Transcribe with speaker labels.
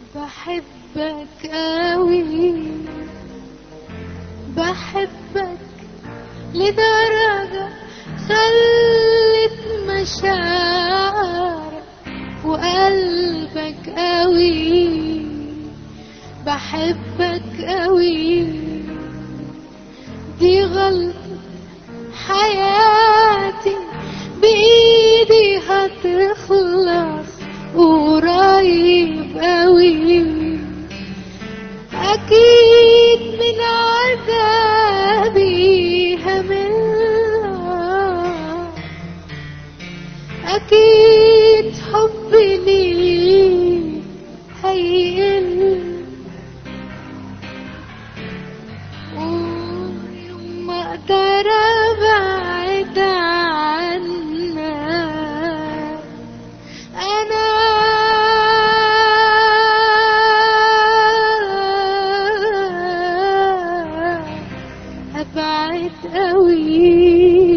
Speaker 1: بحبك قوي بحبك لدرجة خلت مشاعرك وقلبك قوي بحبك قوي دي غلطة حياتي بإيدي هتخلص قريب قوي أكيد من عذابي هملها أكيد حبي ليك هيقل ويوم ما أقدر أبعد عنك أنا أبعد أوي